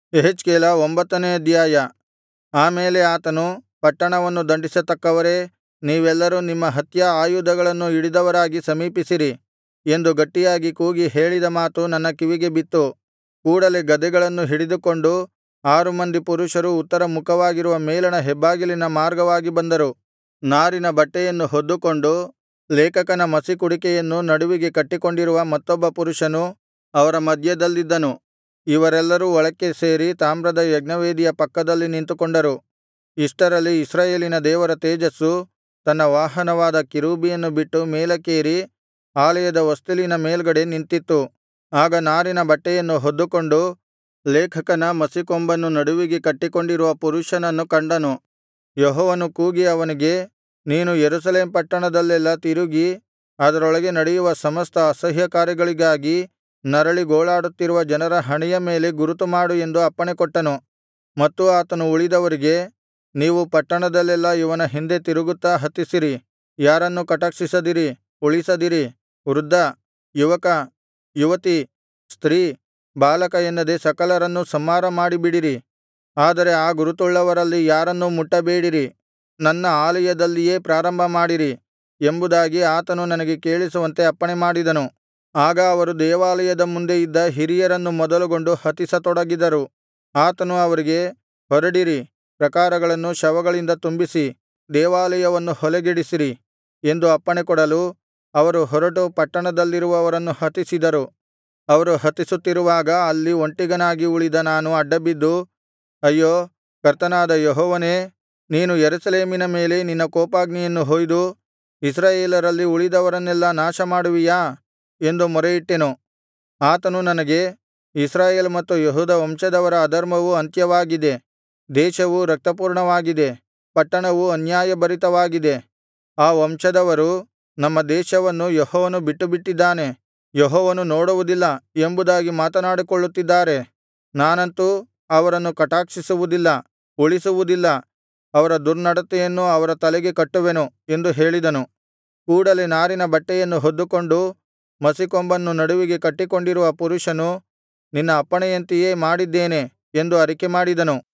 ಯೆಹೆಜ್ಕೇಲ ಒಂಬತ್ತನೇ ಅಧ್ಯಾಯ ಆ ಮೇಲೆ ಆತನು ಪಟ್ಟಣವನ್ನು ದಂಡಿಸತಕ್ಕವರೇ ನೀವೆಲ್ಲರೂ ನಿಮ್ಮ ಹತ್ಯಾ ಆಯುಧಗಳನ್ನು ಹಿಡಿದವರಾಗಿ ಸಮೀಪಿಸಿರಿ ಎಂದು ಗಟ್ಟಿಯಾಗಿ ಕೂಗಿ ಹೇಳಿದ ಮಾತು ನನ್ನ ಕಿವಿಗೆ ಬಿತ್ತು ಕೂಡಲೆ ಗದೆಗಳನ್ನು ಹಿಡಿದುಕೊಂಡು ಆರು ಮಂದಿ ಪುರುಷರು ಉತ್ತರ ಮುಖವಾಗಿರುವ ಮೇಲಣ ಹೆಬ್ಬಾಗಿಲಿನ ಮಾರ್ಗವಾಗಿ ಬಂದರು ನಾರಿನ ಬಟ್ಟೆಯನ್ನು ಹೊದ್ದುಕೊಂಡು ಲೇಖಕನ ಮಸಿಕುಡಿಕೆಯನ್ನು ನಡುವಿಗೆ ಕಟ್ಟಿಕೊಂಡಿರುವ ಮತ್ತೊಬ್ಬ ಪುರುಷನು ಅವರ ಮಧ್ಯದಲ್ಲಿದ್ದನು ಇವರೆಲ್ಲರೂ ಒಳಕ್ಕೆ ಸೇರಿ ತಾಮ್ರದ ಯಜ್ಞವೇದಿಯ ಪಕ್ಕದಲ್ಲಿ ನಿಂತುಕೊಂಡರು ಇಷ್ಟರಲ್ಲಿ ಇಸ್ರಾಯೇಲಿನ ದೇವರ ತೇಜಸ್ಸು ತನ್ನ ವಾಹನವಾದ ಕೆರೂಬಿಯನ್ನು ಬಿಟ್ಟು ಮೇಲಕ್ಕೇರಿ ಆಲಯದ ಹೊಸ್ತಿಲಿನ ಮೇಲ್ಗಡೆ ನಿಂತಿತ್ತು ಆಗ ನಾರಿನ ಬಟ್ಟೆಯನ್ನು ಹೊದ್ದುಕೊಂಡು ಲೇಖಕನ ಮಸಿಕೊಂಬನ್ನು ನಡುವಿಗೆ ಕಟ್ಟಿಕೊಂಡಿರುವ ಪುರುಷನನ್ನು ಕಂಡನು ಯೆಹೋವನು ಕೂಗಿ ಅವನಿಗೆ ನೀನು ಯೆರೂಸಲೇಮ್ ಪಟ್ಟಣದಲ್ಲೆಲ್ಲಾ ತಿರುಗಿ ಅದರೊಳಗೆ ನಡೆಯುವ ಸಮಸ್ತ ಅಸಹ್ಯಕಾರ್ಯಗಳಿಗಾಗಿ ನರಳಿ ಗೋಳಾಡುತ್ತಿರುವ ಜನರ ಹಣೆಯ ಮೇಲೆ ಗುರುತುಮಾಡು ಎಂದು ಅಪ್ಪಣೆಕೊಟ್ಟನು ಮತ್ತು ಆತನು ಉಳಿದವರಿಗೆ ನೀವು ಪಟ್ಟಣದಲ್ಲೆಲ್ಲಾ ಇವನ ಹಿಂದೆ ತಿರುಗುತ್ತಾ ಹತಿಸಿರಿ ಯಾರನ್ನೂ ಕಟಾಕ್ಷಿಸದಿರಿ ಉಳಿಸದಿರಿ ವೃದ್ಧ ಯುವಕ ಯುವತಿ ಸ್ತ್ರೀ ಬಾಲಕ ಎನ್ನದೆ ಸಕಲರನ್ನೂ ಸಂಹಾರ ಮಾಡಿಬಿಡಿರಿ ಆದರೆ ಆ ಗುರುತುಳ್ಳವರಲ್ಲಿ ಯಾರನ್ನೂ ಮುಟ್ಟಬೇಡಿರಿ ನನ್ನ ಆಲಯದಲ್ಲಿಯೇ ಪ್ರಾರಂಭಮಾಡಿರಿ ಎಂಬುದಾಗಿ ಆತನು ನನಗೆ ಕೇಳಿಸುವಂತೆ ಅಪ್ಪಣೆಮಾಡಿದನು ಆಗ ಅವರು ದೇವಾಲಯದ ಮುಂದೆ ಇದ್ದ ಹಿರಿಯರನ್ನು ಮೊದಲುಗೊಂಡು ಹತಿಸತೊಡಗಿದರು ಆತನು ಅವರಿಗೆ ಹೊರಡಿರಿ ಪ್ರಾಕಾರಗಳನ್ನು ಶವಗಳಿಂದ ತುಂಬಿಸಿ ದೇವಾಲಯವನ್ನು ಹೊಲೆಗೆಡಿಸಿರಿ ಎಂದು ಅಪ್ಪಣೆಕೊಡಲು ಅವರು ಹೊರಟು ಪಟ್ಟಣದಲ್ಲಿರುವವರನ್ನು ಹತಿಸಿದರು ಅವರು ಹತಿಸುತ್ತಿರುವಾಗ ಅಲ್ಲಿ ಒಂಟಿಗನಾಗಿ ಉಳಿದ ನಾನು ಅಡ್ಡಬಿದ್ದು ಅಯ್ಯೋ ಕರ್ತನಾದ ಯೆಹೋವನೇ ನೀನು ಯೆರೂಸಲೇಮಿನ ಮೇಲೆ ನಿನ್ನ ಕೋಪಾಗ್ನಿಯನ್ನು ಹೊಯ್ದು ಇಸ್ರಾಯೇಲರಲ್ಲಿ ಉಳಿದವರನ್ನೆಲ್ಲಾ ನಾಶಮಾಡುವಿಯಾ ಎಂದು ಮೊರೆಯಿಟ್ಟೆನು ಆತನು ನನಗೆ ಇಸ್ರಾಯೇಲ್ ಮತ್ತು ಯೆಹೂದ ವಂಶದವರ ಅಧರ್ಮವು ಅಂತ್ಯವಾಗಿದೆ ದೇಶವು ರಕ್ತಪೂರ್ಣವಾಗಿದೆ ಪಟ್ಟಣವು ಅನ್ಯಾಯಭರಿತವಾಗಿದೆ ಆ ವಂಶದವರು ನಮ್ಮ ದೇಶವನ್ನು ಯೆಹೋವನು ಬಿಟ್ಟುಬಿಟ್ಟಿದ್ದಾನೆ ಯೆಹೋವನು ನೋಡುವುದಿಲ್ಲ ಎಂಬುದಾಗಿ ಮಾತನಾಡಿಕೊಳ್ಳುತ್ತಿದ್ದಾರೆ ನಾನಂತೂ ಅವರನ್ನು ಕಟಾಕ್ಷಿಸುವುದಿಲ್ಲ ಉಳಿಸುವುದಿಲ್ಲ ಅವರ ದುರ್ನಡತೆಯನ್ನು ಅವರ ತಲೆಗೆ ಕಟ್ಟುವೆನು ಎಂದು ಹೇಳಿದನು ಕೂಡಲೆ ನಾರಿನ ಬಟ್ಟೆಯನ್ನು ಹೊದ್ದುಕೊಂಡು ಮಸಿಕೊಂಬನ್ನು ನಡುವಿಗೆ ಕಟ್ಟಿಕೊಂಡಿರುವ ಪುರುಷನು ನಿನ್ನ ಅಪ್ಪಣೆಯಂತೆಯೇ ಮಾಡಿದ್ದೇನೆ ಎಂದು ಅರಿಕೆಮಾಡಿದನು